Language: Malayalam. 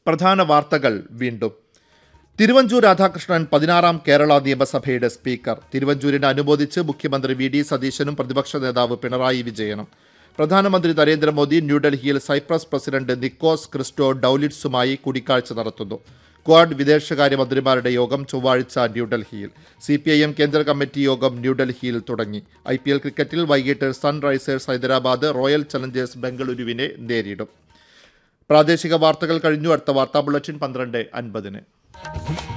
പ്രധാന വാർത്തകൾ വീണ്ടും തിരുവഞ്ചൂർ രാധാകൃഷ്ണൻ പതിനാറാം കേരള നിയമസഭയുടെ സ്പീക്കർ തിരുവഞ്ചൂരിനെ അനുമോദിച്ച് മുഖ്യമന്ത്രി വി ഡി സതീശനും പ്രതിപക്ഷ നേതാവ് പിണറായി വിജയനും പ്രധാനമന്ത്രി നരേന്ദ്രമോദി ന്യൂഡൽഹിയിൽ സൈപ്രസ് പ്രസിഡന്റ് നിക്കോസ് ക്രിസ്റ്റോ ഡൌലിറ്റ്സുമായി കൂടിക്കാഴ്ച നടത്തുന്നു ക്വാഡ് വിദേശകാര്യമന്ത്രിമാരുടെ യോഗം ചൊവ്വാഴ്ച ന്യൂഡൽഹിയിൽ സി പി ഐ എം കേന്ദ്ര കമ്മിറ്റി യോഗം ന്യൂഡൽഹിയിൽ തുടങ്ങി ഐ പി എൽ ക്രിക്കറ്റിൽ വൈകിട്ട് സൺറൈസേഴ്സ് ഹൈദരാബാദ് റോയൽ ചലഞ്ചേഴ്സ് ബംഗളൂരുവിനെ നേരിടും പ്രാദേശിക വാർത്തകൾ കഴിഞ്ഞു അടുത്ത വാർത്താ ബുള്ളറ്റിൻ പന്ത്രണ്ട് അൻപതിന്